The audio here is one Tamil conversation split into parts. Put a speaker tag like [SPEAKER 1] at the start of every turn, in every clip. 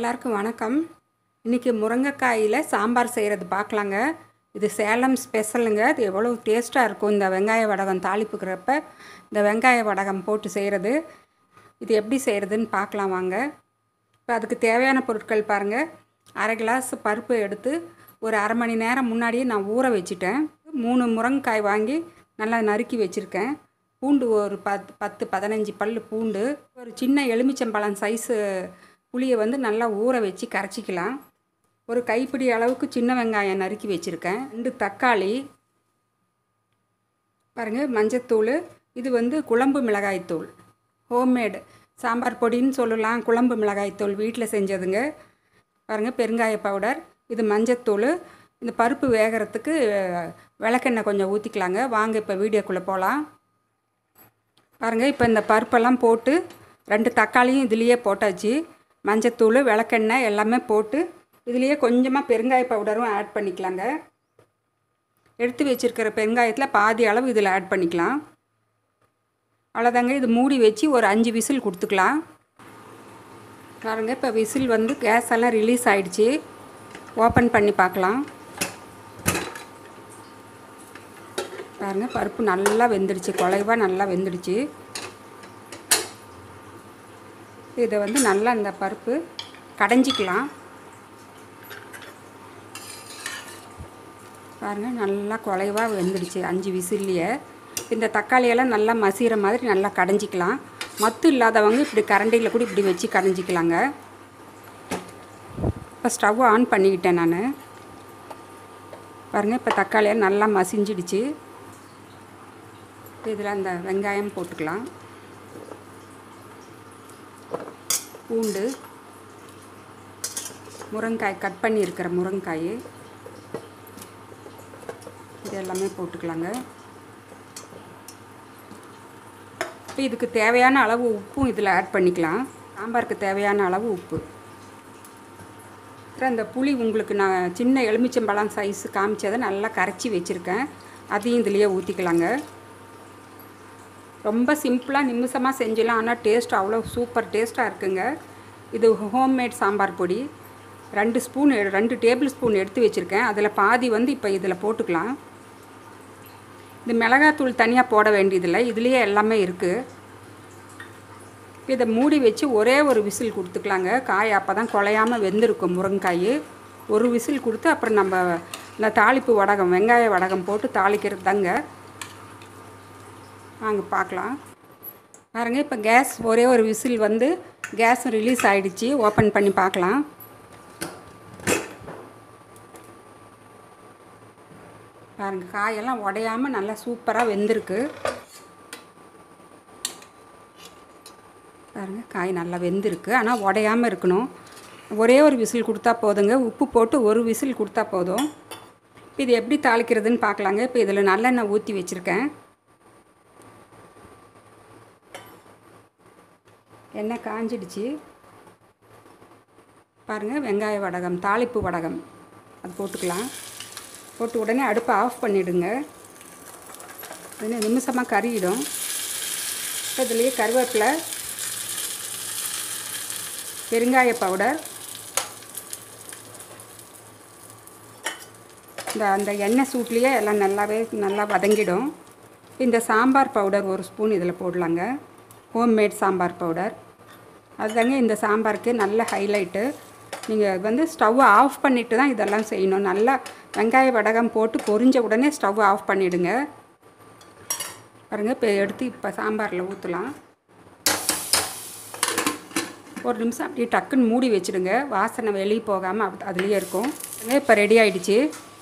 [SPEAKER 1] எல்லாருக்கும் வணக்கம் இன்றைக்கி முருங்கைக்காயில் சாம்பார் செய்கிறது பார்க்கலாங்க இது சேலம் ஸ்பெஷலுங்க இது எவ்வளோ டேஸ்ட்டாக இருக்கும் இந்த வெங்காய வடகம் தாளிப்புக்கிறப்ப இந்த வெங்காய வடகம் போட்டு செய்கிறது இது எப்படி செய்கிறதுன்னு பார்க்கலாம் வாங்க இப்போ அதுக்கு தேவையான பொருட்கள் பாருங்கள் அரை கிளாஸ் பருப்பு எடுத்து ஒரு அரை மணி நேரம் முன்னாடியே நான் ஊற வச்சுட்டேன் மூணு முருங்கைக்காய் வாங்கி நல்லா நறுக்கி வச்சுருக்கேன் பூண்டு ஒரு பத்து பத்து பதினஞ்சு பல் பூண்டு ஒரு சின்ன எலுமிச்சம்பழம் சைஸு புளியை வந்து நல்லா ஊற வச்சு கரைச்சிக்கலாம் ஒரு கைப்பிடி அளவுக்கு சின்ன வெங்காயம் நறுக்கி வச்சுருக்கேன் ரெண்டு தக்காளி பாருங்கள் மஞ்சத்தூள் இது வந்து குழம்பு மிளகாய்த்தூள் ஹோம்மேடு சாம்பார் பொடின்னு சொல்லலாம் குழம்பு மிளகாய்த்தூள் வீட்டில் செஞ்சதுங்க பாருங்கள் பெருங்காய பவுடர் இது மஞ்சத்தூள் இந்த பருப்பு வேகிறதுக்கு விளக்கெண்ணெய் கொஞ்சம் ஊற்றிக்கலாங்க வாங்க இப்போ வீடியோக்குள்ளே போகலாம் பாருங்கள் இப்போ இந்த பருப்பெல்லாம் போட்டு ரெண்டு தக்காளியும் இதுலேயே போட்டாச்சு மஞ்சத்தூள் விளக்கெண்ணெய் எல்லாமே போட்டு இதுலேயே கொஞ்சமாக பெருங்காய பவுடரும் ஆட் பண்ணிக்கலாங்க எடுத்து வச்சுருக்கிற பெருங்காயத்தில் பாதி அளவு இதில் ஆட் பண்ணிக்கலாம் அவ்வளோதாங்க இது மூடி வச்சு ஒரு அஞ்சு விசில் கொடுத்துக்கலாம் பாருங்க இப்போ விசில் வந்து கேஸ் எல்லாம் ரிலீஸ் ஆகிடுச்சு ஓப்பன் பண்ணி பார்க்கலாம் பாருங்கள் பருப்பு நல்லா வெந்துடுச்சு குலைவாக நல்லா வெந்துடுச்சு இதை வந்து நல்லா இந்த பருப்பு கடைஞ்சிக்கலாம் பாருங்கள் நல்லா குலைவாக வெந்துடுச்சு அஞ்சு விசில்லையே இந்த தக்காளியெல்லாம் நல்லா மசிகிற மாதிரி நல்லா கடைஞ்சிக்கலாம் மத்து இல்லாதவங்க இப்படி கரண்டியில் கூட இப்படி வச்சு கடைஞ்சிக்கலாங்க இப்போ ஸ்டவ் ஆன் பண்ணிக்கிட்டேன் நான் பாருங்கள் இப்போ தக்காளியை நல்லா மசிஞ்சிடுச்சு இதில் அந்த வெங்காயம் போட்டுக்கலாம் பூண்டு முருங்காய் கட் பண்ணி இருக்கிற முருங்காய் இது எல்லாமே போட்டுக்கலாங்க இப்போ இதுக்கு தேவையான அளவு உப்பும் இதில் ஆட் பண்ணிக்கலாம் சாம்பாருக்கு தேவையான அளவு உப்பு அப்புறம் இந்த புளி உங்களுக்கு நான் சின்ன எலுமிச்சம்பழம் சைஸ் காமிச்சதை நல்லா கரைச்சி வச்சுருக்கேன் அதையும் இதுலேயே ஊற்றிக்கலாங்க ரொம்ப சிம்பிளாக நிமிஷமாக செஞ்சிடலாம் ஆனால் டேஸ்ட் அவ்வளோ சூப்பர் டேஸ்ட்டாக இருக்குங்க இது ஹோம்மேட் சாம்பார் பொடி ரெண்டு ஸ்பூன் ரெண்டு டேபிள் ஸ்பூன் எடுத்து வச்சுருக்கேன் அதில் பாதி வந்து இப்போ இதில் போட்டுக்கலாம் இது மிளகாத்தூள் தனியாக போட வேண்டியதில்லை இதுலேயே எல்லாமே இருக்குது இதை மூடி வச்சு ஒரே ஒரு விசில் கொடுத்துக்கலாங்க காய் அப்போ தான் குலையாமல் வெந்திருக்கும் முருங்காய் ஒரு விசில் கொடுத்து அப்புறம் நம்ம இந்த தாளிப்பு வடகம் வெங்காய வடகம் போட்டு தாளிக்கிறது தாங்க வாங்க பார்க்கலாம் பாருங்கள் இப்போ கேஸ் ஒரே ஒரு விசில் வந்து கேஸ் ரிலீஸ் ஆகிடுச்சு ஓப்பன் பண்ணி பார்க்கலாம் பாருங்கள் காயெல்லாம் உடையாமல் நல்லா சூப்பராக வெந்திருக்கு பாருங்கள் காய் நல்லா வெந்திருக்கு ஆனால் உடையாமல் இருக்கணும் ஒரே ஒரு விசில் கொடுத்தா போதுங்க உப்பு போட்டு ஒரு விசில் கொடுத்தா போதும் இப்போ இது எப்படி தாளிக்கிறதுன்னு பார்க்கலாங்க இப்போ இதில் நல்லெண்ணெய் ஊற்றி வச்சுருக்கேன் எண்ணெய் காஞ்சிடுச்சு பாருங்கள் வெங்காய வடகம் தாளிப்பு வடகம் அது போட்டுக்கலாம் போட்டு உடனே அடுப்பை ஆஃப் பண்ணிவிடுங்க உடனே நிமிஷமாக கறியிடும் இப்போ இதுலேயே கருவேப்பிலை பெருங்காய பவுடர் இந்த அந்த எண்ணெய் சூட்லேயே எல்லாம் நல்லாவே நல்லா வதங்கிடும் இந்த சாம்பார் பவுடர் ஒரு ஸ்பூன் இதில் போடலாங்க ஹோம்மேட் சாம்பார் பவுடர் அதுதாங்க இந்த சாம்பாருக்கு நல்ல ஹைலைட்டு நீங்கள் வந்து ஸ்டவ் ஆஃப் பண்ணிவிட்டு தான் இதெல்லாம் செய்யணும் நல்லா வெங்காய வடகம் போட்டு பொரிஞ்ச உடனே ஸ்டவ் ஆஃப் பண்ணிவிடுங்க பாருங்கள் இப்போ எடுத்து இப்போ சாம்பாரில் ஊற்றலாம் ஒரு நிமிஷம் அப்படியே டக்குன்னு மூடி வச்சுடுங்க வாசனை வெளியே போகாமல் அது அதுலேயே இருக்கும் இப்போ ரெடி ஆகிடுச்சு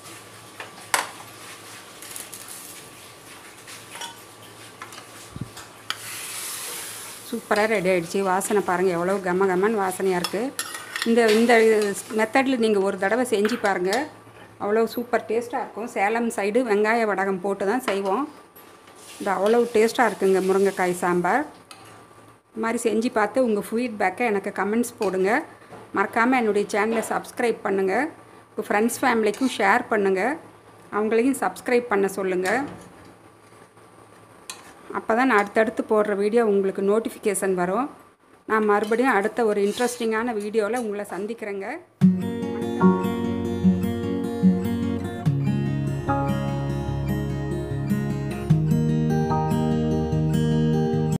[SPEAKER 1] சூப்பராக ரெடி ஆகிடுச்சு வாசனை பாருங்கள் எவ்வளோ கம கமன்னு வாசனையாக இருக்குது இந்த இந்த மெத்தடில் நீங்கள் ஒரு தடவை செஞ்சு பாருங்கள் அவ்வளோ சூப்பர் டேஸ்ட்டாக இருக்கும் சேலம் சைடு வெங்காய வடகம் போட்டு தான் செய்வோம் இது அவ்வளோ டேஸ்ட்டாக இருக்குங்க முருங்கைக்காய் சாம்பார் இது மாதிரி செஞ்சு பார்த்து உங்கள் ஃபீட்பேக்கை எனக்கு கமெண்ட்ஸ் போடுங்க மறக்காமல் என்னுடைய சேனலை சப்ஸ்கிரைப் பண்ணுங்கள் உங்கள் ஃப்ரெண்ட்ஸ் ஃபேமிலிக்கும் ஷேர் பண்ணுங்கள் அவங்களையும் சப்ஸ்கிரைப் பண்ண சொல்லுங்கள் அப்போ தான் நான் அடுத்தடுத்து போடுற வீடியோ உங்களுக்கு நோட்டிஃபிகேஷன் வரும் நான் மறுபடியும் அடுத்த ஒரு இன்ட்ரெஸ்டிங்கான வீடியோவில் உங்களை சந்திக்கிறேங்க வணக்கம்